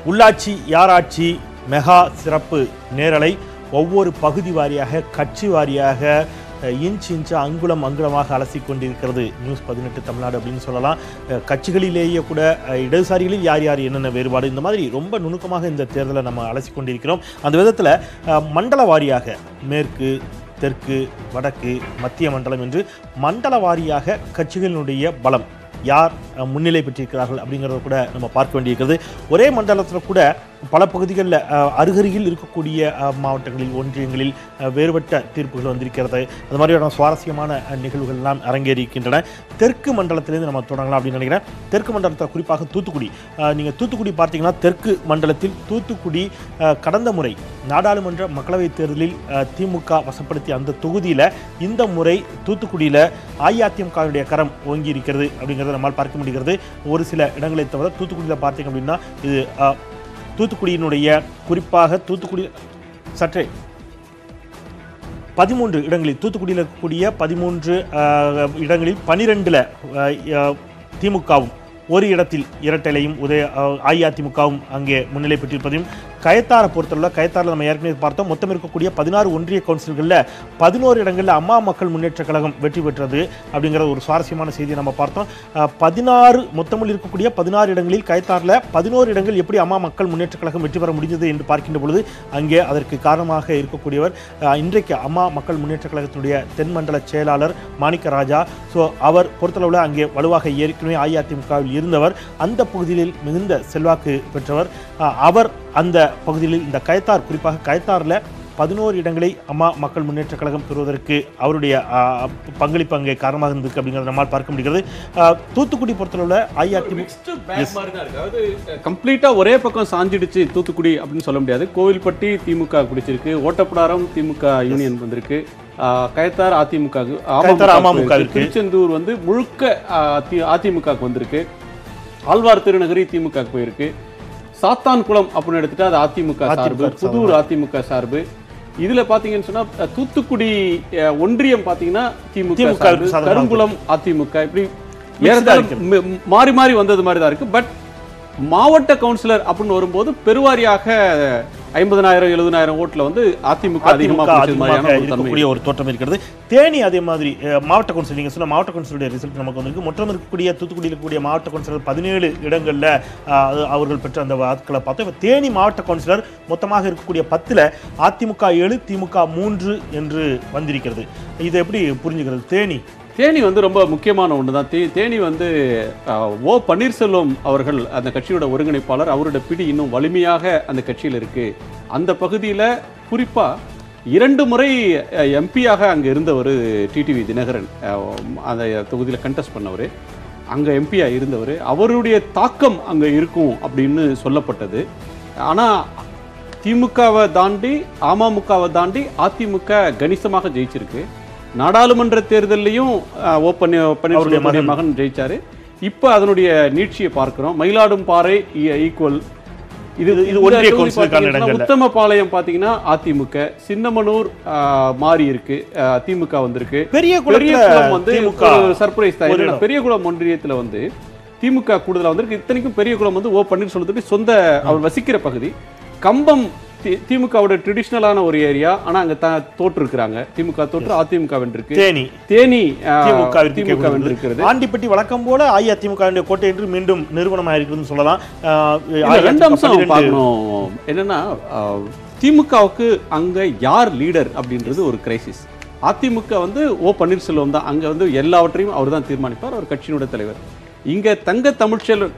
உள்ளாட்சி யாராட்சி மெகா சிறப்பு நேரலை ஒவ்வொரு பகுதி வாரியாக கட்சி வாரியாக அஹ், இன்ச் இன்ச் அங்குலம் அங்குலமாக அலசி கொண்டிருக்கிறது நியூஸ் பதினெட்டு தமிழ்நாடு அப்படின்னு சொல்லலாம் அஹ், கட்சிகளிலேயே கூட அஹ், இடதுசாரிகளில் யார் யார் என்னென்ன வேறுபாடு இந்த மாதிரி ரொம்ப நுணுக்கமாக இந்த தேர்தலை நம்ம அலசி கொண்டிருக்கிறோம் அந்த விதத்தில் மண்டல வாரியாக மேற்கு தெற்கு வடக்கு மத்திய மண்டலம் என்று மண்டல வாரியாக கட்சிகளினுடைய பலம் யார் அஹ், முன்னிலை பெற்றிருக்கிறார்கள் அப்படிங்கிறத கூட நம்ம பார்க்க வேண்டியிருக்கிறது ஒரே மண்டலத்தில் கூட பல பகுதிகளில் அருகருகில் இருக்கக்கூடிய அஹ், மாவட்டங்களில் ஒன்றியங்களில் அஹ், வேறுபட்ட தீர்ப்புகள் வந்திருக்கிறது அது மாதிரியான சுவாரஸ்யமான அஹ், நிகழ்வுகள் எல்லாம் அரங்கேறி இருக்கின்றன தெற்கு மண்டலத்திலேருந்து நம்ம தொடங்கலாம் அப்படின்னு நினைக்கிறேன் தெற்கு மண்டலத்தில் குறிப்பாக தூத்துக்குடி நீங்கள் தூத்துக்குடி பார்த்தீங்கன்னா தெற்கு மண்டலத்தில் தூத்துக்குடி அஹ், கடந்த முறை நாடாளுமன்ற மக்களவைத் தேர்தலில் அஹ், திமுக வசப்படுத்திய அந்த தொகுதியில் இந்த முறை தூத்துக்குடியில் அஇஅதிமுகவுடைய கரம் ஓங்கி இருக்கிறது அப்படிங்கிறத நம்மால் பார்க்க முடிகிறது ஒரு சில இடங்களை தவிர தூத்துக்குடியில் பார்த்தீங்க அப்படின்னா இது அஹ், தூத்துக்குடியினுடைய குறிப்பாக தூத்துக்குடி சற்றே பதிமூன்று இடங்களில் தூத்துக்குடியில் இருக்கக்கூடிய பதிமூன்று அஹ், இடங்களில் பனிரெண்டில் திமுகவும் ஒரு இடத்தில் இரட்டைலையும் உதய அஹ், அஇஅதிமுகவும் அங்கே முன்னிலை பெற்றிருப்பதையும் கயத்தாரை பொறுத்தவரை கயத்தாரில் நம்ம ஏற்கனவே பார்த்தோம் மொத்தம் இருக்கக்கூடிய பதினாறு ஒன்றிய கவுன்சில்களில் பதினோரு இடங்களில் அம்மா மக்கள் முன்னேற்ற கழகம் வெற்றி பெற்றது அப்படிங்கிற ஒரு சுவாரஸ்யமான செய்தியை நம்ம பார்த்தோம் அஹ், பதினாறு மொத்தமில் இருக்கக்கூடிய பதினாறு இடங்களில் கயத்தாரில் பதினோரு இடங்கள் எப்படி அம்மா மக்கள் முன்னேற்ற கழகம் வெற்றி பெற முடிந்தது என்று பார்க்கின்ற பொழுது அங்கே அதற்கு காரணமாக இருக்கக்கூடியவர் அஹ், இன்றைக்கு அம்மா மக்கள் முன்னேற்ற கழகத்தினுடைய தென்மண்டல செயலாளர் மாணிக்க ராஜா ஸோ அவர் பொறுத்தளவில் அங்கே வலுவாக ஏற்கனவே அஇஅதிமுகவில் இருந்தவர் அந்த பகுதியில் மிகுந்த செல்வாக்கு பெற்றவர் அஹ், அவர் அந்த பகுதியில் இந்த கயத்தார் குறிப்பாக கயத்தாரில் பதினோரு இடங்களை அம்மா மக்கள் முன்னேற்ற கழகம் பெறுவதற்கு அவருடைய அஹ், பங்களிப்பு அங்கே காரணமாக இருந்திருக்கு அப்படிங்கிறத நம்மால் பார்க்க முடிகிறது அஹ், தூத்துக்குடி பொறுத்தளவில் அஇஅதிமுக Mixed bag மாதிரி தான் இருக்கு. அதாவது கம்ப்ளீட்டா ஒரே பக்கம் சாஞ்சிடுச்சு தூத்துக்குடி அப்படின்னு சொல்ல முடியாது கோவில்பட்டி திமுக பிடிச்சிருக்கு ஓட்டப்பிடாரம் திமுக யூனியன் வந்திருக்கு ஆஹ் கயத்தார் அதிமுக க்கு, கயத்தார் அமமுக க்கு அமமுக இருக்கு. திருச்செந்தூர் வந்து முழுக்க அதிமுக வந்திருக்கு ஆழ்வார் திருநகரி திமுக க்கு போயிருக்கு சாத்தான்குளம் அப்படின்னு எடுத்துட்டா அது அதிமுக சார்பு அதிமுக புதூர் அதிமுக சார்பு இதுல பாத்தீங்கன்னு சொன்னா அஹ், தூத்துக்குடி அஹ், ஒன்றியம் பாத்தீங்கன்னா திமுக திமுக சார்பு சார்பாக. கருங்குளம் அதிமுக இப்படி Mixed ஆ ஏறத்தாழ இருக்கு. ம- ம், மாறி மாறி வந்தது மாதிரி தான் இருக்கு பட் மாவட்ட கவுன்சிலர் அப்படின்னு வரும்போது பெருவாரியாக ஐம்பதனாயிரம் எழுபதாயிரம் ஓட்டுல வந்து அதிமுக அதிகமா அதிமுக பிடிச்சது மாதிரியான அதிகமாக ஒரு தன்மை இருக்கக்கூடிய ஒரு தோற்றம் இருக்கிறது தேனி அதே மாதிரி அஹ், மாவட்ட கவுன்சில் நீங்கள் சொன்ன மாவட்ட கவுன்சிலுடைய ரிசல்ட் நமக்கு வந்திருக்கு மொத்தம் இருக்கக்கூடிய தூத்துக்குடியில் இருக்கக்கூடிய மாவட்ட கவுன்சிலர் பதினேழு இடங்களில் அவர்கள் பெற்ற அந்த வாக்குகளை பார்த்தோம் இப்போ தேனி மாவட்ட கவுன்சிலர் மொத்தமாக இருக்கக்கூடிய பத்தில் அதிமுக ஏழு திமுக மூன்று என்று வந்திருக்கிறது இதை எப்படி புரிஞ்சுக்கிறது தேனி தேனி வந்து ரொம்ப முக்கியமான ஒன்று தான் தே தேனி வந்து அஹ், ஓ பன்னீர்செல்வம் அவர்கள் அந்த கட்சியோட ஒருங்கிணைப்பாளர் அவரோட பிடி இன்னும் வலிமையாக அந்த கட்சியில் இருக்கு அந்த பகுதியில் குறிப்பா இரண்டு முறை எம்பியாக அங்கே இருந்தவர் டிடிவி தினகரன் அஹ், அந்த தொகுதியில் கண்டெஸ்ட் பண்ணவர் அங்கே எம்பியாக இருந்தவர் அவருடைய தாக்கம் அங்கே இருக்கும் அப்படின்னு சொல்லப்பட்டது ஆனால் திமுகவை தாண்டி அமமுகவை தாண்டி அதிமுக கணிசமாக ஜெயிச்சிருக்கு நாடாளுமன்ற தேர்தல்லையும் அஹ், ஓ பன்னீர் அவருடைய பன்னீர்செல்வமுடைய மகன் ஜெயிச்சாரு இப்போ அதனுடைய நீட்சியை பார்க்கிறோம் மயிலாடும்பாறை ஈக்குவல் இது இது இந்த ஒன்றிய தொகுதி கவுன்சிலுக்கான பார்த்தீங்கன்னா இடங்கள்ல. உத்தமபாளையம் பார்த்தீங்கன்னா அதிமுக சின்னமனூர் அஹ், மாறி இருக்கு அஹ், திமுக வந்திருக்கு பெரிய பெரிய குளத்துல குளம் வந்து திமுக சர்ப்ரைஸ் தான் ஒரு என்னன்னா, இடம். பெரிய குளம் ஒன்றியத்துல வந்து திமுக கூடுதலா வந்திருக்கு இத்தனைக்கும் பெரிய குளம் வந்து ஓ பன்னீர்செல்வத்துக்கு சொந்த அவர் வசிக்கிற பகுதி கம்பம் தி- திமுகவோட ட்ரெடிஷ்னலான ஒரு ஏரியா ஆனா அங்க த தோற்று இருக்கிறாங்க திமுக தோற்று அதிமுக வென்றிருக்கு தேனி தேனி அஹ், திமுக திமுக வென்றிருக்கிறது ஆண்டிப்பட்டி வழக்கம் போல அஇஅதிமுக கோட்டை என்று மீண்டும் நிறுவனமாக இருக்கிறதுன்னு சொல்லலாம் அஹ், இல்ல, ரெண்டு அஇஅதிமுக அம்சம் 12 பார்க்கணும் என்னன்னா அஹ், திமுகவுக்கு அங்க யார் லீடர் அப்படின்றது ஒரு கிரைசிஸ் அதிமுக வந்து ஓ பன்னீர்செல்வம் தான் அங்க வந்து எல்லாவற்றையும் அவர் தான் தீர்மானிப்பார் அவர் கட்சியினுடைய தலைவர் இங்க தங்க தமிழ்ச்செல்வன்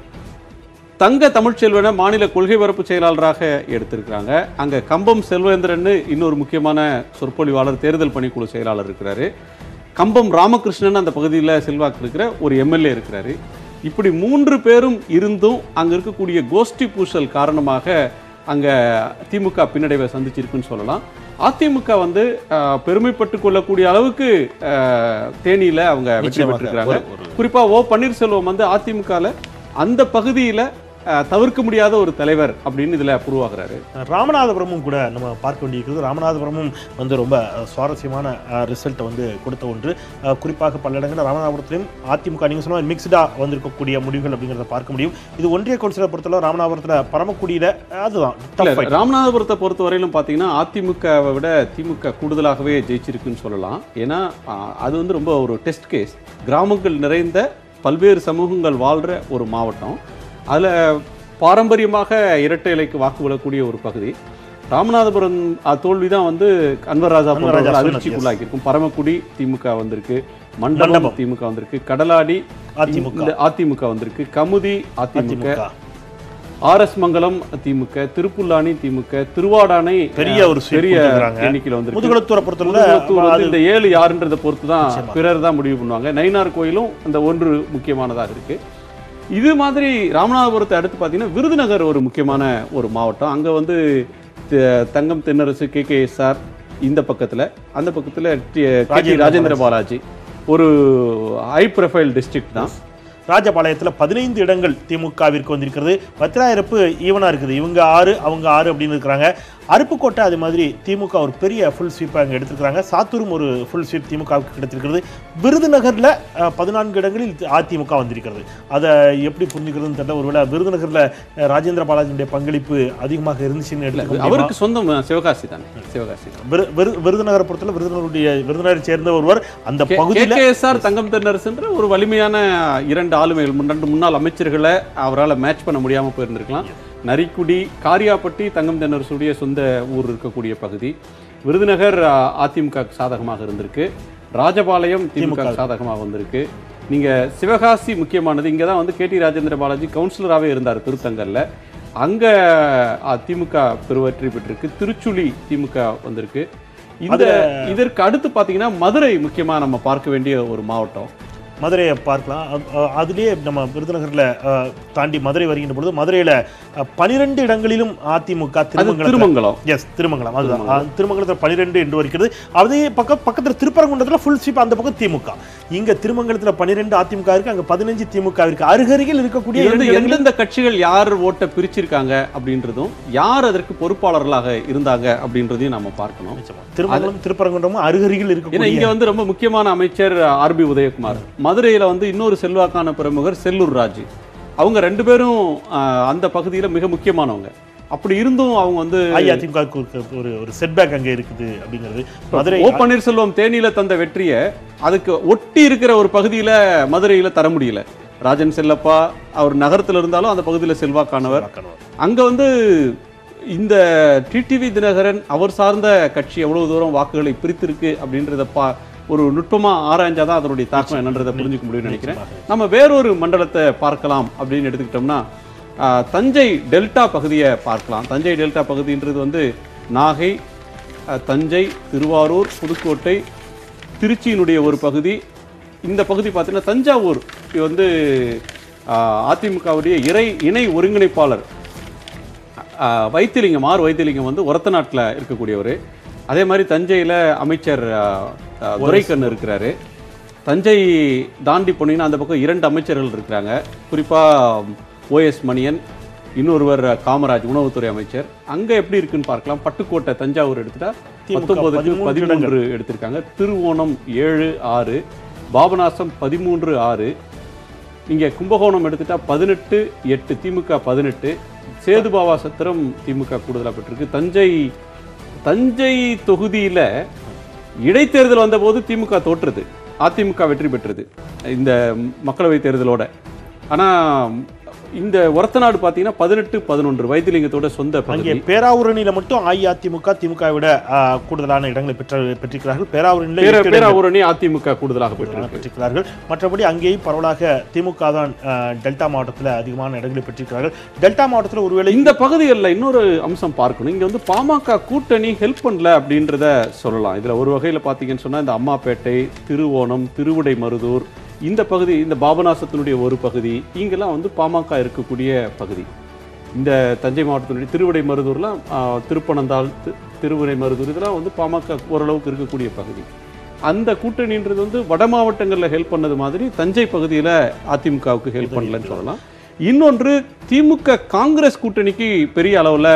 தங்க தமிழ்ச்செல்வனை மாநில கொள்கை பரப்பு செயலாளராக எடுத்திருக்கிறாங்க அங்க கம்பம் செல்வேந்திரன் இன்னொரு முக்கியமான சொற்பொழிவாளர் தேர்தல் பணிக்குழு செயலாளர் இருக்கிறாரு கம்பம் ராமகிருஷ்ணன் அந்த பகுதியில் செல்வாக்கு இருக்கிற ஒரு எம்எல்ஏ இருக்கிறாரு இப்படி மூன்று பேரும் இருந்தும் அங்க இருக்கக்கூடிய கோஷ்டி பூசல் காரணமாக அங்க திமுக பின்னடைவை சந்திச்சிருக்குன்னு சொல்லலாம் அதிமுக வந்து அஹ், பெருமைப்பட்டு கொள்ளக்கூடிய அளவுக்கு அஹ், தேனியில அவங்க வெற்றி நிச்சயமாக. பெற்றிருக்கிறாங்க ஒரு- குறிப்பா ஓ பன்னீர்செல்வம் வந்து அதிமுகல அந்த பகுதியில அஹ், தவிர்க்க முடியாத ஒரு தலைவர் அப்படின்னு இதுல உருவாகிறாரு ராமநாதபுரமும் கூட நம்ம பார்க்க வேண்டியிருக்கிறது ராமநாதபுரமும் வந்து ரொம்ப அஹ், சுவாரஸ்யமான ரிசல்ட்டை வந்து கொடுத்த ஒன்று அஹ், குறிப்பாக பல இடங்களில் ராமநாதபுரத்திலும் அதிமுக நீங்கள் சொன்ன மிக்ஸ்டாக வந்திருக்கக்கூடிய முடிவுகள் அப்படிங்கிறத பார்க்க முடியும் இது ஒன்றிய கவுன்சிலரை பொறுத்தவரை ராமநாதபுரத்தில் பரமக்குடியில் அதுதான் tough இல்ல fight. ராமநாதபுரத்தை பொறுத்த வரையிலும் பார்த்தீங்கன்னா அதிமுகவை விட திமுக கூடுதலாகவே ஜெயிச்சிருக்குன்னு சொல்லலாம் ஏன்னா ஆ, அது வந்து ரொம்ப ஒரு டெஸ்ட் கேஸ் கிராமங்கள் நிறைந்த பல்வேறு சமூகங்கள் வாழ்ற ஒரு மாவட்டம் அதில் பாரம்பரியமாக இரட்டை இலைக்கு வாக்கு விடக்கூடிய ஒரு பகுதி ராமநாதபுரம் தோல்வி தான் வந்து அன்வர்ராஜா அன்வர் ராஜா போன்றவர்கள் சொன்னது, அதிர்ச்சிக்குள்ளாக்கி இருக்கும் பரமக்குடி திமுக வந்திருக்கு மண்டபம் மண்டபம். திமுக வந்திருக்கு கடலாடி அதிமுக. இந்த அதிமுக வந்திருக்கு கமுதி அதிமுக அதிமுக ஆர்எஸ் மங்கலம் திமுக திருப்புல்லானி திமுக திருவாடானை பெரிய ஒரு sweep பெரிய கொடுத்திருக்காங்க. எண்ணிக்கையில் வந்து முதுகுளத்தூரை பொறுத்தவரை முதுகுளத்தூர் வந்து அது இந்த ஏழு யாருன்றதை பொறுத்து தான் நிச்சயமா. பிறர் தான் முடிவு பண்ணுவாங்க நயினார் கோயிலும் அந்த ஒன்று முக்கியமானதாக இருக்கு இது மாதிரி ராமநாதபுரத்தை அடுத்து பார்த்தீங்கன்னா விருதுநகர் ஒரு முக்கியமான ஒரு மாவட்டம் அங்கே வந்து த- Thangam Thennarasu K K SR இந்த பக்கத்தில் அந்த பக்கத்தில் ராஜேந்திர ராஜேந்திர பாலாஜி ஒரு ஹை ப்ரொஃபைல் டிஸ்ட்ரிக்ட் தான் ராஜபாளையத்தில் பதினைந்து இடங்கள் திமுகவிற்கு வந்திருக்கிறது பத்திராயிரப்பு ஈவனாக இருக்குது இவங்க ஆறு அவங்க ஆறு அப்படின்னு இருக்கிறாங்க அருப்புக்கோட்டை அது மாதிரி திமுக ஒரு பெரிய ஃபுல் ஸ்வீப்பை அங்கே எடுத்திருக்கிறாங்க சாத்தூரும் ஒரு ஃபுல் ஸ்வீப் திமுகவுக்கு கிடைத்திருக்கிறது விருதுநகரில் அஹ், பதினான்கு இடங்களில் அதிமுக வந்திருக்கிறது அதை எப்படி புரிஞ்சுக்கிறதுன்னு தெரியல ஒருவேளை விருதுநகரில் அஹ், ராஜேந்திர பாலாஜியுடைய பங்களிப்பு அதிகமாக இருந்துச்சுன்னு எடுத்துக்க முடியுமா? அவருக்கு சொந்தம் சிவகாசி தானே சிவகாசி தான் விரு- விரு- விருதுநகரை பொறுத்தவரை விருதுநகருடைய விருதுநகரை சேர்ந்த ஒருவர் அந்த பகுதியில் கேகேஎஸ்ஆர் தங்கம் தென்னரசுன்ற ஒரு வலிமையான இரண்டு ஆளுமைகள் முன் ரெண்டு முன்னாள் அமைச்சர்களை அவரால் மேட்ச் பண்ண முடியாம போயிருந்திருக்கலாம் நரிக்குடி காரியாப்பட்டி தங்கம் தென்னரசுடைய சொந்த ஊர் இருக்கக்கூடிய பகுதி விருதுநகர் அ, அதிமுக க்கு சாதகமாக இருந்திருக்கு ராஜபாளையம் திமுக க்கு சாதகமாக வந்திருக்கு நீங்க சிவகாசி முக்கியமானது இங்க தான் வந்து கேடி ராஜேந்திர பாலாஜி கவுன்சிலராகவே இருந்தார் திருத்தங்கல்ல அங்க அ, திமுக பெருவெற்றி பெற்றிருக்கு திருச்சுழி திமுக வந்திருக்கு இந்த இதற்கு அடுத்து பாத்தீங்கன்னா மதுரை முக்கியமா நம்ம பார்க்க வேண்டிய ஒரு மாவட்டம் மதுரையை பார்க்கலாம் அ- அ- அதுலயே நம்ம விருதுநகர்ல அ, தாண்டி மதுரை வருகின்ற பொழுது மதுரையில பனிரெண்டு இடங்களிலும் அதிமுக அது திருமங்கலத்துல திருமங்கலம் எஸ் திருமங்கலம் அதுதான் அ, திருமங்கலத்தில் பனிரெண்டு என்று வருகிறது அதே பக்கம் பக்கத்தில் திருப்பரங்குன்றத்தில் ஃபுல் ஸ்வீப் அந்த பக்கம் திமுக இங்க திருமங்கலத்தில் பனிரெண்டு அதிமுக இருக்கு அங்க பதினஞ்சு திமுக இருக்கு அருகருகில் இருக்கக்கூடிய இது வந்து இரண்டு இடங்களில் எந்தெந்த கட்சிகள் யார் ஓட்டை பிரிச்சிருக்காங்க அப்படின்றதும் யார் அதற்கு பொறுப்பாளர்களாக இருந்தாங்க அப்படின்றதையும் நம்ம பார்க்கணும் நிச்சயமா. திருமங்கலம் திருப்பரங்குன்றமும் அருகருகில் ஏன்னா இருக்கக்கூடிய இங்க வந்து ரொம்ப முக்கியமான அமைச்சர் ஆர்பி உதயகுமார் மதுரையில வந்து இன்னொரு செல்வாக்கான பிரமுகர் செல்லூர் ராஜு அவங்க ரெண்டு பேரும் ஆஹ், அந்த பகுதியில மிக முக்கியமானவங்க அப்படி இருந்தும் அவங்க வந்து அஇஅதிமுக ஒரு ஒரு செட்பேக் அங்க இருக்குது அப்படிங்கிறது மதுரை ஓ பன்னீர்செல்வம் தேனியில தந்த வெற்றியை அதுக்கு ஒட்டி இருக்கிற ஒரு பகுதியில மதுரையில தர முடியல ராஜன் செல்லப்பா அவர் நகரத்துல இருந்தாலும் அந்த பகுதியில செல்வாக்கானவர் அங்க வந்து இந்த டிடிவி தினகரன் அவர் சார்ந்த கட்சி எவ்வளவு தூரம் வாக்குகளை பிரித்திருக்கு அப்படின்றத பா ஒரு நுட்பமா ஆராய்ஞ்சாதான் அதனுடைய தாக்கம் என்னன்றதை புரிஞ்சுக்க முடியும்னு நினைக்கிறேன் நம்ம வேறொரு மண்டலத்தை பார்க்கலாம் அப்படின்னு எடுத்துக்கிட்டோம்னா ஆஹ், தஞ்சை டெல்டா பகுதியை பார்க்கலாம் தஞ்சை டெல்டா பகுதின்றது வந்து நாகை ஆஹ், தஞ்சை திருவாரூர் புதுக்கோட்டை திருச்சியினுடைய ஒரு பகுதி இந்த பகுதி பார்த்தீங்கன்னா தஞ்சாவூர் இது வந்து ஆஹ், அதிமுகவுடைய இறை இணை ஒருங்கிணைப்பாளர் ஆஹ், வைத்திலிங்கம் ஆர் வைத்திலிங்கம் வந்து ஒரத்த நாட்டில் இருக்கக்கூடியவர் அதே மாதிரி தஞ்சையில் அமைச்சர் ஆஹ், ஆஹ், துரைக்கண்ணு இருக்கிறாரு தஞ்சை தாண்டி போனீங்கன்னா அந்த பக்கம் இரண்டு அமைச்சர்கள் இருக்கிறாங்க குறிப்பாக ஓஎஸ் மணியன் இன்னொருவர் காமராஜ் உணவுத்துறை அமைச்சர் அங்கே எப்படி இருக்குன்னு பார்க்கலாம் பட்டுக்கோட்டை தஞ்சாவூர் எடுத்துட்டா திமுக பத்தொன்பதுக்கு 13 பதிமூன்று எடுத்திருக்காங்க திருவோணம் ஏழு ஆறு பாபநாசம் பதிமூன்று ஆறு இங்கே கும்பகோணம் எடுத்துட்டா பதினெட்டு எட்டு திமுக பதினெட்டு சேதுபாவா சத்திரம் திமுக கூடுதலாக பெற்றிருக்கு தஞ்சை தஞ்சை தொகுதியில் இடைத்தேர்தல் வந்தபோது திமுக தோற்றுது அதிமுக வெற்றி பெற்றது இந்த மக்களவைத் தேர்தலோட ஆனால் இந்த ஒரத்தநாடு பார்த்தீங்கன்னா பதினெட்டு பதினொன்று வைத்திலிங்கத்தோட சொந்த அங்கே பகுதி பேராவூரணியில மட்டும் அஇஅதிமுக திமுக விட ஆ, கூடுதலான இடங்களை பெற்ற பெற்றிருக்கிறார்கள் பேராவூரணியில் பேர எட்டு இடங்கள் பேராவூரணி அதிமுக கூடுதலாக பெற்றிருக்கு பெற்றிருக்கிறார்கள் மற்றபடி அங்கேயும் பரவலாக திமுக தான் ஆ, டெல்டா மாவட்டத்தில் அதிகமான இடங்களை பெற்றிருக்கிறார்கள் டெல்டா மாவட்டத்தில் ஒருவேளை இந்த பகுதிகளில் இன்னொரு அம்சம் பார்க்கணும் இங்க வந்து பாமக கூட்டணி ஹெல்ப் பண்ணல அப்படின்றத சொல்லலாம் இதுல ஒரு வகையில பாத்தீங்கன்னு சொன்னா இந்த அம்மாப்பேட்டை திருவோணம் திருவிடை மருதூர் இந்த பகுதி இந்த பாபநாசத்தினுடைய ஒரு பகுதி இங்கெல்லாம் வந்து பாமக இருக்கக்கூடிய பகுதி இந்த தஞ்சை மாவட்டத்தினுடைய திருவிடை மருதூர்லாம் ஆஹ், திருப்பனந்தாள் தி- திருவிடை மருதூர் இதெல்லாம் வந்து பாமக ஓரளவுக்கு இருக்கக்கூடிய பகுதி அந்த கூட்டணின்றது வந்து வட மாவட்டங்களில் ஹெல்ப் பண்ணது மாதிரி தஞ்சை பகுதியில் அதிமுகவுக்கு ஹெல்ப் பண்ணலன்னு சொல்லலாம் இன்னொன்று திமுக காங்கிரஸ் கூட்டணிக்கு பெரிய அளவில்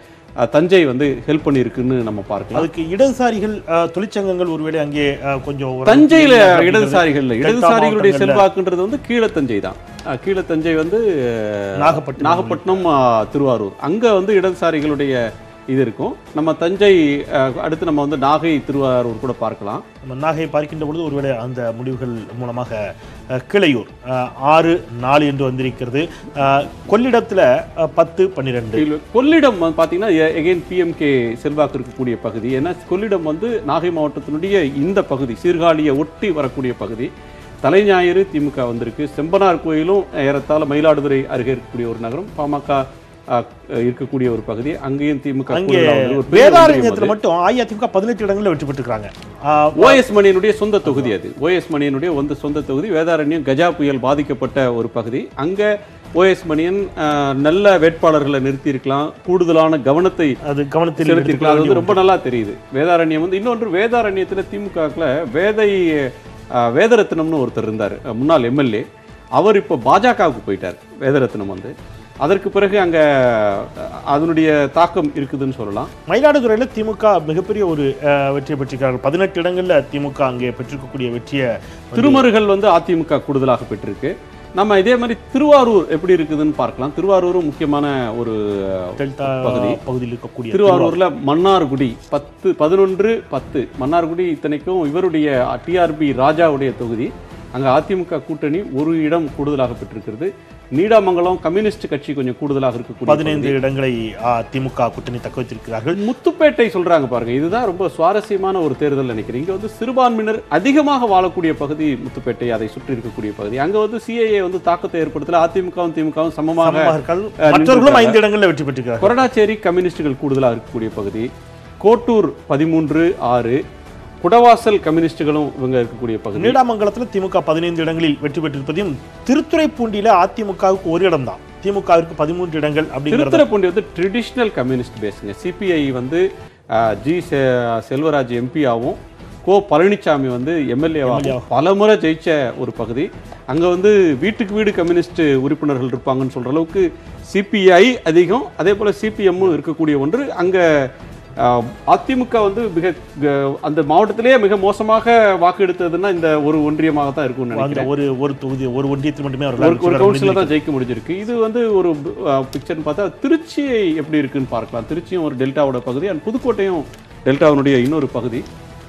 தஞ்சை வந்து ஹெல்ப் பண்ணியிருக்குன்னு நம்ம பார்க்கலாம் அதுக்கு இடதுசாரிகள் அஹ், தொழிற்சங்கங்கள் ஒருவேளை அங்கே அஹ், கொஞ்சம் ஒரு தஞ்சையில அப்படிங்கிறது இடதுசாரிகள் டெல்டா இடதுசாரிகளுடைய மாவட்டங்கள்ல செல்வாக்குன்றது வந்து கீழ தஞ்சை தான் அஹ், கீழ தஞ்சை வந்து அஹ், நாகப்பட்டினம் நாகப்பட்டினம் அஹ், திருவாரூர் அங்க வந்து இடதுசாரிகளுடைய இது இருக்கும் நம்ம தஞ்சை அஹ், அடுத்து நம்ம வந்து நாகை திருவாரூர் கூட பார்க்கலாம் நம்ம நாகையை பார்க்கின்ற பொழுது ஒருவேளை அந்த முடிவுகள் மூலமாக அஹ், கிளையூர் அஹ், ஆறு நாலு என்று வந்திருக்கிறது அஹ், கொள்ளிடத்துல அஹ், பத்து பன்னிரெண்டு இல்ல, கொள்ளிடம் வந்து பார்த்தீங்கன்னா எகைன் பிஎம்கே செல்வாக்கு இருக்கக்கூடிய பகுதி ஏன்னா கொள்ளிடம் வந்து நாகை மாவட்டத்தினுடைய இந்த பகுதி சீர்காழியை ஒட்டி வரக்கூடிய பகுதி தலைஞாயிறு திமுக வந்திருக்கு செம்பனார் கோயிலும் ஏறத்தாழ மயிலாடுதுறை அருகே இருக்கக்கூடிய ஒரு நகரம் பாமக அஹ், இருக்கக்கூடிய ஒரு பகுதி அங்கேயும் திமுக அங்கே கூடுதலா வந்து ஒரு பெரிய வேதாரண்யத்துல மட்டும் அஇஅதிமுக பதினெட்டு இடங்களில் வெற்றி பெற்றிருக்காங்க அஹ், ஓஎஸ் மணியனுடைய சொந்த தொகுதி அது ஓஎஸ் மணியனுடைய வந்து சொந்த தொகுதி வேதாரண்யம் கஜா புயல் பாதிக்கப்பட்ட ஒரு பகுதி அங்க ஓஎஸ் மணியன் அஹ், நல்ல வேட்பாளர்களை நிறுத்தியிருக்கலாம் கூடுதலான கவனத்தை அது கவனத்தில் செலுத்திருக்கலாம் அது வந்து எடுத்துக்கொள்ள ரொம்ப நல்லா தெரியுது வேதாரண்யம் வந்து இன்னொன்று வேதாரண்யத்துல திமுகவில் வேதை அஹ், வேதரத்னம்னு ஒருத்தர் இருந்தார் அஹ், முன்னாள் எம்எல்ஏ அவர் இப்போ பாஜகவுக்கு போயிட்டார் வேதரத்னம் வந்து அதற்கு பிறகு அங்க அஹ், அதனுடைய தாக்கம் இருக்குதுன்னு சொல்லலாம் மயிலாடுதுறையில் திமுக மிகப்பெரிய ஒரு அஹ், வெற்றியை பெற்றிருக்கிறார்கள் பதினெட்டு இடங்கள்ல திமுக அங்கே பெற்றிருக்கக்கூடிய வெற்றியை வந்து திருமருகல் வந்து அதிமுக கூடுதலாக பெற்றிருக்கு நம்ம இதே மாதிரி திருவாரூர் எப்படி இருக்குதுன்னு பார்க்கலாம் திருவாரூரும் முக்கியமான ஒரு டெல்டா பகுதி. பகுதியில் இருக்கக்கூடிய திருவாரூர்ல மன்னார்குடி பத்து பதினொன்று பத்து மன்னார்குடி இத்தனைக்கும் இவருடைய டிஆர்பி ராஜாவுடைய தொகுதி அங்க அதிமுக கூட்டணி ஒரு இடம் கூடுதலாக பெற்றிருக்கிறது நீடாமங்கலம் கம்யூனிஸ்ட் கட்சி கொஞ்சம் கூடுதலாக இருக்கக்கூடிய பதினைந்து இடங்களை அஹ், திமுக கூட்டணி தக்க வைத்திருக்கிறார்கள் முத்துப்பேட்டை சொல்றாங்க பாருங்க இதுதான் ரொம்ப சுவாரஸ்யமான ஒரு தேர்தல் நினைக்கிறேன் இங்க வந்து சிறுபான்மையினர் அதிகமாக வாழக்கூடிய பகுதி முத்துப்பேட்டை அதை சுற்றி இருக்கக்கூடிய பகுதி அங்க வந்து சிஏஏ வந்து தாக்கத்தை ஏற்படுத்தல அதிமுகவும் திமுகவும் சமமாக சமமாக இருக்கார்கள். அஹ், மற்றவர்களும் நின்றுட்டாங்க. ஐந்து இடங்களில் வெற்றி பெற்றிருக்கிறார்கள் கொரடாச்சேரி கம்யூனிஸ்டுகள் கூடுதலாக இருக்கக்கூடிய பகுதி கோட்டூர் பதிமூன்று ஆறு குடவாசல் கம்யூனிஸ்டுகளும் இவங்க இருக்கக்கூடிய பகுதி நீடாமங்கலத்தில் திமுக பதினைந்து இடங்களில் வெற்றி பெற்றிருப்பதையும் திருத்துறைப்பூண்டியில அதிமுகவுக்கு ஒரு இடம் தான் திமுகவிற்கு பதிமூன்று இடங்கள் அப்படிங்கிறது திருத்துறைப்பூண்டி வந்து ட்ரெடிஷ்னல் கம்யூனிஸ்ட் பேஸுங்க சிபிஐ வந்து அஹ், ஜி செ- செல்வராஜ் எம்பியாவும் கோ பழனிசாமி வந்து எம்எல்ஏவாகவும் பலமுறை ஜெயிச்ச ஒரு பகுதி அங்க வந்து வீட்டுக்கு வீடு கம்யூனிஸ்ட் உறுப்பினர்கள் இருப்பாங்கன்னு சொல்ற அளவுக்கு சிபிஐ அதிகம் அதே போல சிபிஎம்மும் இருக்கக்கூடிய ஒன்று அங்க அஹ், அதிமுக வந்து மிக க- அந்த மாவட்டத்திலேயே மிக மோசமாக வாக்கு எடுத்ததுன்னா இந்த ஒரு ஒன்றியமாக தான் இருக்கும்னு நினைக்கிறேன் அந்த ஒரு ஒரு தொகுதி ஒரு ஒன்றியத்தில் மட்டுமே ஒரு அவர்கள் ஒரு வெற்றி பெற கவுன்சிலர் தான் ஜெயிக்க முடிஞ்சிருக்கு இது வந்து ஒரு பிக்சர்னு பார்த்தா திருச்சி எப்படி இருக்குன்னு பார்க்கலாம் திருச்சியும் ஒரு டெல்டாவோட பகுதி அண்ட் புதுக்கோட்டையும் டெல்டாவினுடைய இன்னொரு பகுதி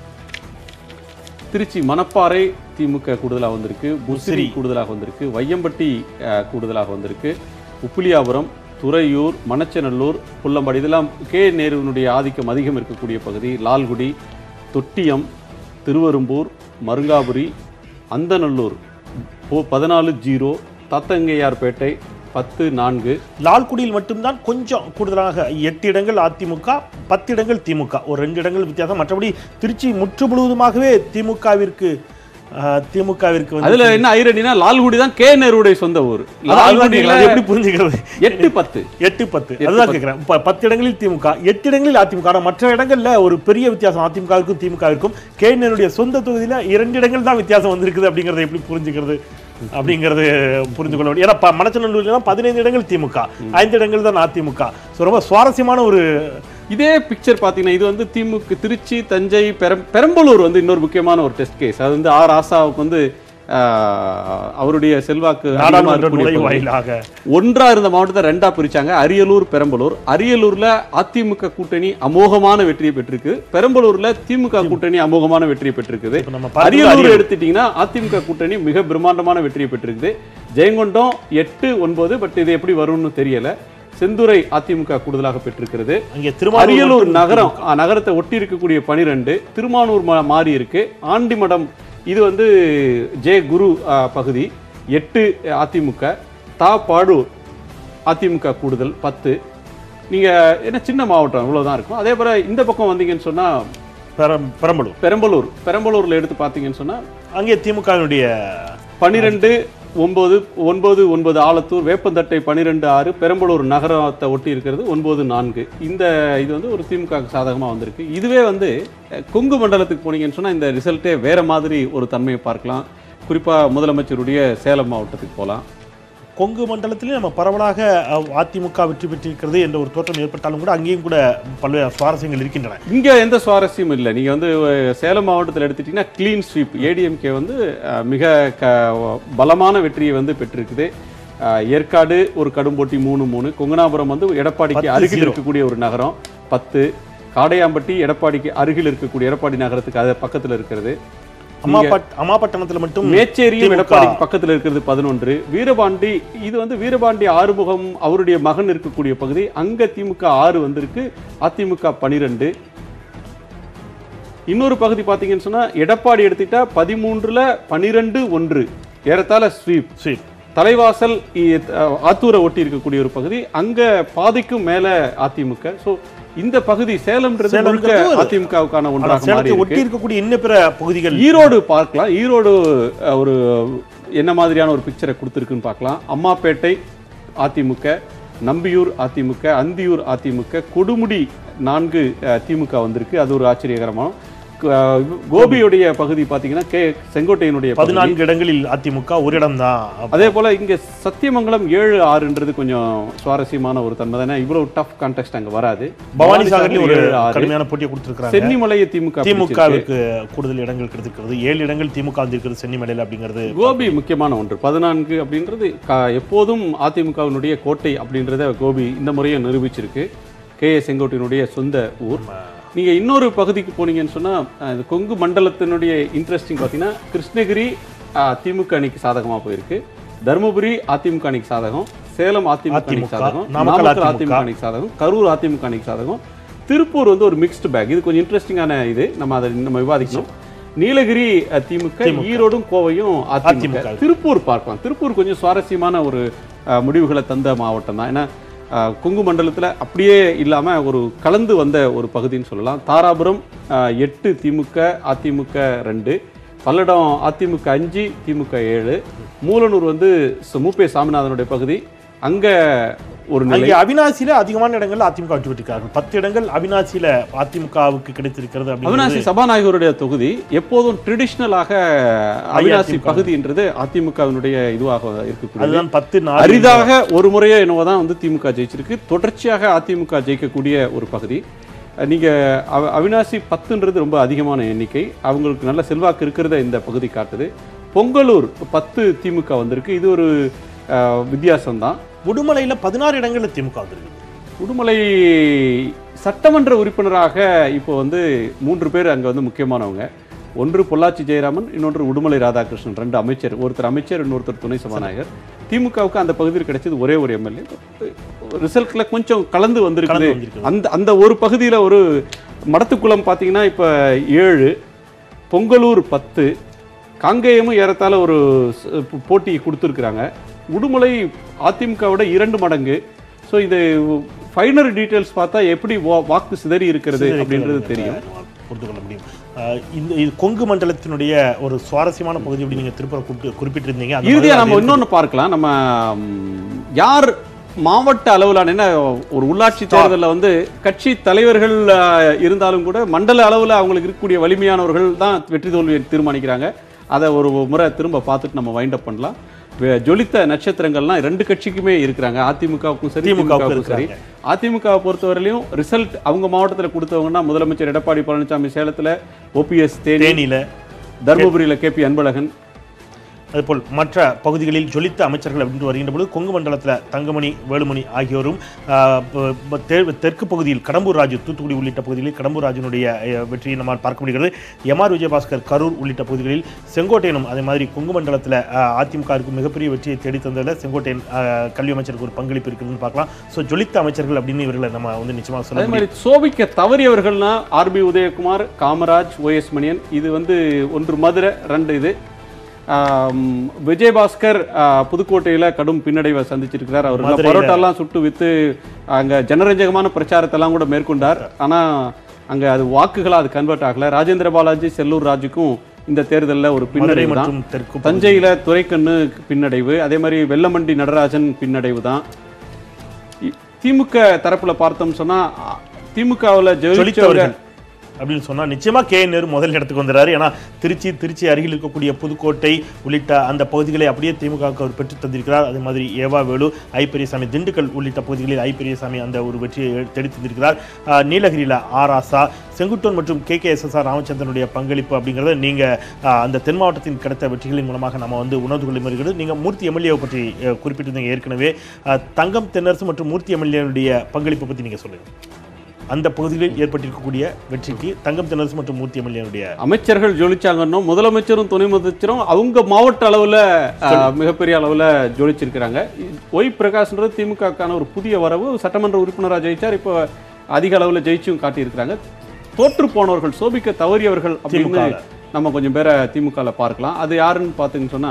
திருச்சி மணப்பாறை திமுக கூடுதலாக வந்திருக்கு முசிறி கூடுதலாக வந்திருக்கு வையம்பட்டி அஹ், கூடுதலாக வந்திருக்கு உப்புலியாபுரம் துறையூர் மணச்சநல்லூர் புல்லம்பாடி இதெல்லாம் கே நேருவினுடைய ஆதிக்கம் அதிகம் இருக்கக்கூடிய பகுதி லால்குடி தொட்டியம் திருவெரும்பூர் மருங்காபுரி அந்தநல்லூர் போ பதினாலு ஜீரோ தத்தங்கையார்பேட்டை பத்து நான்கு லால்குடியில் மட்டும்தான் கொஞ்சம் கூடுதலாக எட்டு இடங்கள் அதிமுக பத்து இடங்கள் திமுக ஒரு ரெண்டு இடங்கள் வித்தியாசம் மற்றபடி திருச்சி முற்று முழுவதுமாகவே திமுகவிற்கு அஹ், திமுகவிற்கு வந்து அதுல என்ன ஐரடினா லால்குடி தான் கே நேருடைய சொந்த ஊர் அதான் அதுதான் லால்குடியில அது எப்படி புரிஞ்சுக்கிறது எட்டு பத்து எட்டு பத்து அதுதான் கேட்கிறேன் இப்ப பத்து இடங்களில் திமுக எட்டு இடங்களில் அதிமுக ஆனா மற்ற இடங்கள்ல ஒரு பெரிய வித்தியாசம் அதிமுகவிற்கும் திமுகவிற்கும் கேஎன்னுடைய சொந்த தொகுதியில இரண்டு இடங்கள் தான் வித்தியாசம் வந்திருக்குது அப்படிங்கறத எப்படி புரிஞ்சுக்கிறது அப்படிங்கிறது புரிந்து கொள்ள முடியும் ஏன்னா ப- மணச்சநல்லூர்ல பதினைந்து இடங்கள் திமுக ஐந்து இடங்கள் தான் அதிமுக ஸோ ரொம்ப சுவாரஸ்யமான ஒரு இதே பிக்சர் பார்த்தீங்கன்னா இது வந்து திமுக திருச்சி தஞ்சை பெரம் பெரம்பலூர் வந்து இன்னொரு முக்கியமான ஒரு டெஸ்ட் கேஸ் அது வந்து ஆர் ஆசாவுக்கு வந்து ஆஹ், அவருடைய செல்வாக்கு அதிகமா நாடாளுமன்ற இருக்கக்கூடிய பகுதி. நுழைவாயிலாக ஒன்றா இருந்த மாவட்டத்தை ரெண்டா பிரிச்சாங்க அரியலூர் பெரம்பலூர் அரியலூர்ல அதிமுக கூட்டணி அமோகமான வெற்றியை பெற்றிருக்கு பெரம்பலூர்ல திமுக கூட்டணி அமோகமான வெற்றியை பெற்றிருக்குது இப்ப நம்ம பார்த்தது அரியலூர் அரியலூர். எடுத்துட்டீங்கன்னா அதிமுக கூட்டணி மிக பிரம்மாண்டமான வெற்றியை பெற்றிருக்குது ஜெயங்கொண்டம் எட்டு ஒன்பது பட் இது எப்படி வரும்னு தெரியல செந்துறை அதிமுக கூடுதலாக பெற்றிருக்கிறது அங்கே திருமாவளவன் அரியலூர் மட்டும் நகரம் அ, நகரத்தை ஒட்டி இருக்கக்கூடிய பனிரெண்டு திருமானூர் மா- மாறி இருக்கு ஆண்டிமடம் இது வந்து ஜே குரு அ, பகுதி எட்டு அதிமுக தா பாடூர் அதிமுக கூடுதல் பத்து நீங்க என்ன சின்ன மாவட்டம் இவ்வளவுதான் இருக்கும் அதே போல இந்த பக்கம் வந்தீங்கன்னு சொன்னா பெரம்- பெரம்பலூர் பெரம்பலூர் பெரம்பலூர்ல எடுத்து பார்த்தீங்கன்னு சொன்னா அங்கே திமுகவினுடைய பனிரெண்டு ஒன்பது ஒன்பது ஒன்பது ஆலத்தூர் வேப்பந்தட்டை பனிரெண்டு ஆறு பெரம்பலூர் நகரத்தை ஒட்டி இருக்கிறது ஒன்பது நான்கு இந்த இது வந்து ஒரு திமுக சாதகமாக வந்திருக்கு இதுவே வந்து அஹ், கொங்கு மண்டலத்துக்கு போனீங்கன்னு சொன்னால் இந்த ரிசல்ட்டே வேற மாதிரி ஒரு தன்மையை பார்க்கலாம் குறிப்பாக முதலமைச்சருடைய சேலம் மாவட்டத்துக்கு போகலாம் கொங்கு மண்டலத்திலே நம்ம பரவலாக அஹ், அதிமுக வெற்றி பெற்றிருக்கிறது என்ற ஒரு தோற்றம் ஏற்பட்டாலும் கூட அங்கேயும் கூட பல்வேறு சுவாரஸ்யங்கள் இருக்கின்றன இங்க எந்த சுவாரஸ்யமும் இல்லை நீங்க வந்து அஹ், சேலம் மாவட்டத்தில் எடுத்துட்டீங்கன்னா க்ளீன் ஸ்வீப் ஏடிஎம்கே வந்து அஹ், மிக க பலமான வெற்றியை வந்து பெற்றிருக்குது அஹ், ஏற்காடு ஒரு கடும்போட்டி மூணு மூணு கொங்கனாபுரம் வந்து எடப்பாடிக்கு பத்து அருகில் zero. இருக்கக்கூடிய ஒரு நகரம் பத்து காடையாம்பட்டி எடப்பாடிக்கு அருகில் இருக்கக்கூடிய எடப்பாடி நகரத்துக்கு அது பக்கத்துல இருக்கிறது அம்மாபட் அம்மாபட்டணத்தில் மட்டும் மேச்சேரியும் திமுக. எடப்பாடிக்கு பக்கத்துல இருக்கிறது பதினொன்று வீரபாண்டி இது வந்து வீரபாண்டி ஆறுமுகம் அவருடைய மகன் இருக்கக்கூடிய பகுதி அங்க திமுக ஆறு வந்திருக்கு அதிமுக பனிரெண்டு இன்னொரு பகுதி பாத்தீங்கன்னு சொன்னா எடப்பாடி எடுத்துட்டா பதிமூன்றுல பனிரெண்டு ஒன்று ஏறத்தாழ ஸ்வீப் சரி தலைவாசல் இ- அஹ், ஆத்தூரை ஒட்டி இருக்கக்கூடிய ஒரு பகுதி அங்க பாதிக்கும் மேல அதிமுக சோ இந்த பகுதி சேலம்ன்றது சேலம்ன்றது முழுக்க ஒரு- அதிமுகவுக்கான ஆனா ஒன்றாக மாறி சேலத்தை இருக்கு ஒட்டி இருக்கக்கூடிய இன்ன பிற பகுதிகள் ஈரோடு பார்க்கலாம் ஈரோடு அஹ், ஒரு என்ன மாதிரியான ஒரு பிக்சரை கொடுத்துருக்குன்னு பார்க்கலாம் அம்மாப்பேட்டை அதிமுக நம்பியூர் அதிமுக அந்தியூர் அதிமுக கொடுமுடி நான்கு அஹ், திமுக வந்திருக்கு அது ஒரு ஆச்சரியகரமான அஹ், கோபியுடைய பகுதி பார்த்தீங்கன்னா கே செங்கோட்டையனுடைய பகுதி. பதினான்கு இடங்களில் அதிமுக ஒரு இடம் தான் அதே போல இங்க சத்தியமங்கலம் ஏழு ஆறுன்றது கொஞ்சம் சுவாரஸ்யமான ஒரு தன்மை தானே இவ்வளவு டஃப் கான்டெஸ்ட் அங்க வராது பவானி சாகர்லயும் ஒரு ஏழு, ஆறு. கடுமையான போட்டியை கொடுத்திருக்காங்க சென்னிமலையை திமுக பிடிச்சிருக்கு. திமுகவுக்கு கூடுதல் இடங்கள் கிடைத்திருக்கிறது ஏழு இடங்கள் திமுக வந்திருக்கிறது சென்னிமலையில் அப்படிங்கிறது கோபி முக்கியமான ஒன்று பதினான்கு அப்படின்றது க- எப்போதும் அதிமுகவினுடைய கோட்டை அப்படின்றத கோபி இந்த முறையும் நிரூபிச்சிருக்கு கே ஏ செங்கோட்டையினுடைய சொந்த ஊர் நீங்க இன்னொரு பகுதிக்கு போனீங்கன்னு சொன்னா அஹ், இது கொங்கு மண்டலத்தினுடைய இன்ட்ரெஸ்டிங் பார்த்தீங்கன்னா கிருஷ்ணகிரி அஹ், திமுக அணிக்கு சாதகமா போயிருக்கு தருமபுரி அதிமுக அணிக்கு சாதகம் சேலம் அதிமுக அணிக்கு அதிமுக, சாதகம் நாமக்கல் நாமக்கல் அதிமுக. அதிமுக அணிக்கு சாதகம் கரூர் அதிமுக அணிக்கு சாதகம் திருப்பூர் வந்து ஒரு மிக்ஸ்டு பேக் இது கொஞ்சம் இன்ட்ரெஸ்டிங்கான இது நம்ம அதை நம்ம விவாதிக்கணும் நீலகிரி அஹ், திமுக திமுக. ஈரோடும் கோவையும் அதிமுக அதிமுக. திருப்பூர் பார்க்கலாம் திருப்பூர் கொஞ்சம் சுவாரஸ்யமான ஒரு அஹ், முடிவுகளை தந்த மாவட்டம் தான் ஏன்னா அஹ், கொங்கு மண்டலத்தில் அப்படியே இல்லாமல் ஒரு கலந்து வந்த ஒரு பகுதின்னு சொல்லலாம் தாராபுரம் அஹ், எட்டு திமுக அதிமுக ரெண்டு பல்லடம் அதிமுக அஞ்சு திமுக ஏழு மூலனூர் வந்து சு- மூப்பே சாமிநாதனுடைய பகுதி அங்கே ஒரு நிலை அங்கே அவினாசியில அதிகமான இடங்கள் அதிமுக வெற்றி பெற்றிருக்கிறார்கள் பத்து இடங்கள் அவினாசியில அதிமுகவுக்கு கிடைத்திருக்கிறது அவினாசி அப்படிங்கிறது சபாநாயகருடைய தொகுதி எப்போதும் ட்ரெடிஷ்னலாக அவினாசி அதிமுக. பகுதின்றது அதிமுகவினுடைய இதுவாக இருக்கக்கூடிய அதுதான் பத்து நாலு அரிதாக ஒரு முறையோ என்னவோ தான் வந்து திமுக ஜெயிச்சிருக்கு தொடர்ச்சியாக அதிமுக ஜெயிக்கக்கூடிய ஒரு பகுதி அஹ் நீங்க அவ- அவினாசி பத்துன்றது ரொம்ப அதிகமான எண்ணிக்கை அவங்களுக்கு நல்ல செல்வாக்கு இருக்கிறத இந்த பகுதி காட்டுது பொங்கலூர் பத்து திமுக வந்திருக்கு இது ஒரு அஹ், வித்தியாசம்தான் உடுமலையில பதினாறு இடங்கள்ல திமுக வந்திருக்கு உடுமலை சட்டமன்ற உறுப்பினராக இப்போ வந்து மூன்று பேர் அங்கே வந்து முக்கியமானவங்க ஒன்று பொள்ளாச்சி ஜெயராமன் இன்னொன்று உடுமலை ராதாகிருஷ்ணன் ரெண்டு அமைச்சர் ஒருத்தர் அமைச்சர் இன்னொருத்தர் துணை சபாநாயகர் திமுகவுக்கு அந்த பகுதியில் கிடைச்சது ஒரே ஒரு எம்எல்ஏ ரிசல்ட்ல கொஞ்சம் கலந்து வந்திருக்குது கலந்து வந்திருக்குது. அந்த அந்த ஒரு பகுதியில் ஒரு மடத்துக்குளம் பார்த்தீங்கன்னா இப்போ ஏழு பொங்கலூர் பத்து காங்கேயமும் ஏறத்தாழ ஒரு ஸ்- போ- போட்டி கொடுத்துருக்குறாங்க உடுமலை அதிமுகவோட இரண்டு மடங்கு ஸோ இது ஃபைனல் டீட்டெயில்ஸ் பார்த்தா எப்படி வா- வாக்கு சிதறி இருக்கிறது அப்படின்றது தெரியும் புரிந்து கொள்ள முடியும் அஹ் இந்த இது கொங்கு மண்டலத்தினுடைய ஒரு சுவாரஸ்யமான பகுதி அப்படி நீங்க திருப்ப குறிப்பிட்டு குறிப்பிட்டிருந்தீங்க அந்த இறுதியா மாதிரி நம்ம அது இன்னொன்னு பார்க்கலாம் நம்ம ம், யார் மாவட்ட அளவிலான என்ன ஒரு உள்ளாட்சி தேர்தலில் வந்து கட்சி தலைவர்கள் ஆ, இருந்தாலும் கூட மண்டல அளவில் அவங்களுக்கு இருக்கக்கூடிய வலிமையானவர்கள் தான் வெற்றி தோல்வியை தீர்மானிக்கிறாங்க அதை ஒரு முறை திரும்ப பார்த்துட்டு நம்ம வைண்ட் அப் பண்ணலாம் வே- ஜொலித்த நட்சத்திரங்கள்லாம் ரெண்டு கட்சிக்குமே இருக்கிறாங்க அதிமுகவுக்கும் சரி திமுகவுக்கும் திமுகவுக்கும் சரி அதிமுகவை பொறுத்தவரையிலும் ரிசல்ட் அவங்க மாவட்டத்தில் கொடுத்தவங்கன்னா முதலமைச்சர் எடப்பாடி பழனிசாமி சேலத்தில் ஓபிஎஸ் தேனி தேனியில தருமபுரியில் கேபி அன்பழகன் அதுபோல் மற்ற பகுதிகளில் ஜொலித்த அமைச்சர்கள் அப்படின்னு வருகின்ற பொழுது கொங்கு மண்டலத்தில் தங்கமணி வேலுமணி ஆகியோரும் ஆஹ், ப- ப- தெ- தெற்கு பகுதியில் கடம்பூர் ராஜு தூத்துக்குடி உள்ளிட்ட பகுதிகளில் கடம்பூர் ராஜனுடைய அஹ், வெற்றியை நம்மால் பார்க்க முடிகிறது எம்ஆர் விஜயபாஸ்கர் கரூர் உள்ளிட்ட பகுதிகளில் செங்கோட்டையனும் அதே மாதிரி கொங்கு மண்டலத்தில் அதிமுகவுக்கு மிகப்பெரிய வெற்றியை தேடி தந்ததில் செங்கோட்டையன் ஆஹ், கல்வி அமைச்சருக்கு ஒரு பங்களிப்பு இருக்குதுன்னு பார்க்கலாம் ஸோ ஜொலித்த அமைச்சர்கள் அப்படின்னு இவர்களை நம்ம வந்து நிச்சயமாக சொல்ல அதே முடியும் மாதிரி சோபிக்க தவறியவர்கள்னா ஆர்பி உதயகுமார் காமராஜ் ஓஎஸ் மணியன் இது வந்து ஒன்று மதுரை ரெண்டு இது ஆம், விஜயபாஸ்கர் ஆ, புதுக்கோட்டையில கடும் பின்னடைவை சந்திச்சிருக்கிறார் அவர் மதுரையில- பரோட்டாலாம் சுட்டு வித்து அங்க ஜனரஞ்சகமான பிரச்சாரத்தெல்லாம் கூட மேற்கொண்டார் ஆனா அங்க அது வாக்குகளா அது கன்வெர்ட் ஆகல ராஜேந்திர பாலாஜி செல்லூர் ராஜுக்கும் இந்த தேர்தல்ல ஒரு மதுரை பின்னடைவு தான் மற்றும் தெற்கு தஞ்சையில துரைக்கண்ணு பின்னடைவு அதே மாதிரி வெல்லமண்டி நடராஜன் பின்னடைவு தான் இ- திமுக தரப்புல பார்த்தோம் சொன்னா அ, திமுகவுல ஜெயிச்சவங்க ஜொலித்தவர்கள் அப்படின்னு சொன்னா நிச்சயமா கே என் நேரு முதல் இடத்துக்கு வந்துடுறாரு ஏன்னா திருச்சி திருச்சி அருகில் இருக்கக்கூடிய புதுக்கோட்டை உள்ளிட்ட அந்த பகுதிகளை அப்படியே திமுகவுக்கு அவர் பெற்று தந்திருக்கிறார் அதே மாதிரி ஏவா வேலு ஐ பெரியசாமி திண்டுக்கல் உள்ளிட்ட பகுதிகளில் ஐ பெரியசாமி அந்த ஒரு வெற்றியை தேடி தந்திருக்கிறார் ஆஹ் நீலகிரியில் ஆர் ஆசா செங்குட்டூர் மற்றும் K K S S R ராமச்சந்திரனுடைய பங்களிப்பு அப்படிங்கிறத நீங்க ஆஹ், அந்த தென் மாவட்டத்தின் கிடைத்த வெற்றிகளின் மூலமாக நம்ம வந்து உணர்ந்து கொள்ள வருகிறது நீங்க மூர்த்தி எம்எல்ஏவை பற்றி அஹ், குறிப்பிட்டிருந்தீங்க ஏற்கனவே ஆஹ், தங்கம் தென்னரசு மற்றும் மூர்த்தி எம்எல்ஏனுடைய பங்களிப்பை பற்றி நீங்க சொல்லுங்க அந்த பகுதிகளில் ஏற்பட்டிருக்கக்கூடிய வெற்றிக்கு தங்கம் தென்னரசு மற்றும் மூர்த்தி எம்எல்ஏனுடைய அமைச்சர்கள் ஜொலிச்சாங்கன்னா முதலமைச்சரும் துணை முதலமைச்சரும் அவங்க மாவட்ட அளவுல அஹ், மிகப்பெரிய அளவுல ஜொலிச்சிருக்கிறாங்க ஒய் பிரகாஷ்ன்றது திமுகக்கான ஒரு புதிய வரவு சட்டமன்ற உறுப்பினராக ஜெயிச்சார் இப்போ அதிக அளவுல ஜெயிச்சும் காட்டியிருக்கிறாங்க தோற்று போனவர்கள் சோபிக்க தவறியவர்கள் அப்படின்னு திமுகல. நம்ம கொஞ்சம் பேரை திமுகல பார்க்கலாம் அது யாருன்னு பார்த்தீங்கன்னு சொன்னா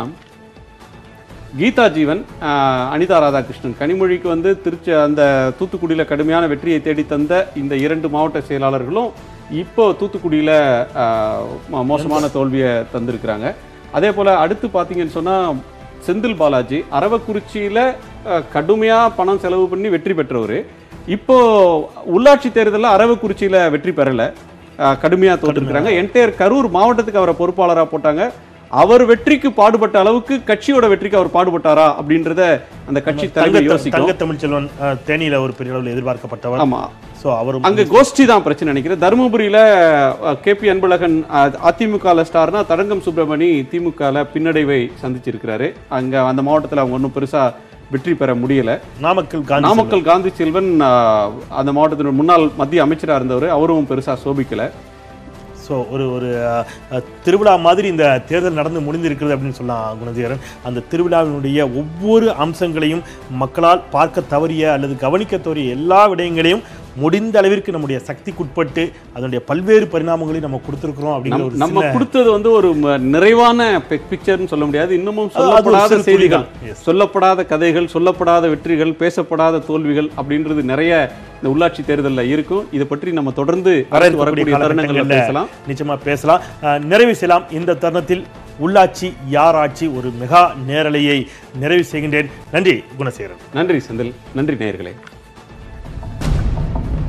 கீதா ஜீவன் ஆஹ், அனிதா ராதாகிருஷ்ணன் கனிமொழிக்கு வந்து திருச்சி அந்த தூத்துக்குடியில் கடுமையான வெற்றியை தேடி தந்த இந்த இரண்டு மாவட்ட செயலாளர்களும் இப்போ தூத்துக்குடியில் ஆஹ், மோ- மோசமான தோல்வியை தந்திருக்கிறாங்க அதே போல் அடுத்து பார்த்தீங்கன்னு சொன்னால் செந்தில் பாலாஜி அரவக்குறிச்சியில் கடுமையாக பணம் செலவு பண்ணி வெற்றி பெற்றவர் இப்போ உள்ளாட்சி தேர்தலில் அரவக்குறிச்சியில் வெற்றி பெறலை கடுமையாக தோற்றுருக்கிறாங்க என்டையர் கரூர் மாவட்டத்துக்கு அவரை பொறுப்பாளராக போட்டாங்க அவர் வெற்றிக்கு பாடுபட்ட அளவுக்கு கட்சியோட வெற்றிக்கு அவர் பாடுபட்டாரா அப்படின்றத அந்த கட்சி தலைமை தங்க யோசிக்கும் தங்க தமிழ்ச்செல்வன் அஹ், தேனியில ஒரு பெரிய அளவில் எதிர்பார்க்கப்பட்டவர் ஆமா சோ அவரும் அங்க கோஷ்டி தான் பிரச்சனை நினைக்கிறேன் தருமபுரியில கே பி அன்பழகன் அதிமுக ஸ்டார்னா தடங்கம் சுப்பிரமணி திமுக பின்னடைவை சந்திச்சிருக்கிறாரு அங்க அந்த மாவட்டத்துல அவங்க ஒன்றும் பெருசா வெற்றி பெற முடியல நாமக்கல் காந்தி நாமக்கல் காந்தி செல்வன் ஆஹ், அந்த மாவட்டத்தின் முன்னாள் மத்திய அமைச்சரா இருந்தவர் அவரும் பெருசா சோபிக்கல ஸோ ஒரு ஒரு அஹ், அஹ், திருவிழா மாதிரி இந்த தேர்தல் நடந்து முடிந்திருக்கிறது அப்படின்னு சொல்லலாம் குணதீரன் அந்த திருவிழாவினுடைய ஒவ்வொரு அம்சங்களையும் மக்களால் பார்க்க தவறிய அல்லது கவனிக்க தவறிய எல்லா விடயங்களையும் முடிந்த அளவிற்கு நம்முடைய சக்திக்குட்பட்டு அதனுடைய பல்வேறு பரிணாமங்களையும் நம்ம கொடுத்துருக்குறோம் அப்படிங்கிற நம்- ஒரு நம்ம சின்ன கொடுத்தது வந்து ஒரு ம- நிறைவான பிக்சர்னு சொல்ல முடியாது இன்னமும் அது ஒரு சொல்லப்படாத சிறு செய்திகள் துளி தான். Yes. சொல்லப்படாத கதைகள் சொல்லப்படாத வெற்றிகள் பேசப்படாத தோல்விகள் அப்படின்றது நிறைய இந்த உள்ளாட்சி தேர்தலில் இருக்கும் இதை பற்றி நம்ம தொடர்ந்து வர அடுத்து இருக்கக்கூடிய வரக்கூடிய தருணங்களில் காலகட்டங்கள்ல பேசலாம் நிச்சயமா பேசலாம் அஹ், நிறைவு செய்யலாம் இந்த தருணத்தில் உள்ளாட்சி யார் ஆட்சி ஒரு மெகா நேரலையை நிறைவு செய்கின்றேன் நன்றி குணசேகரன் நன்றி செந்தில் நன்றி நேயர்களே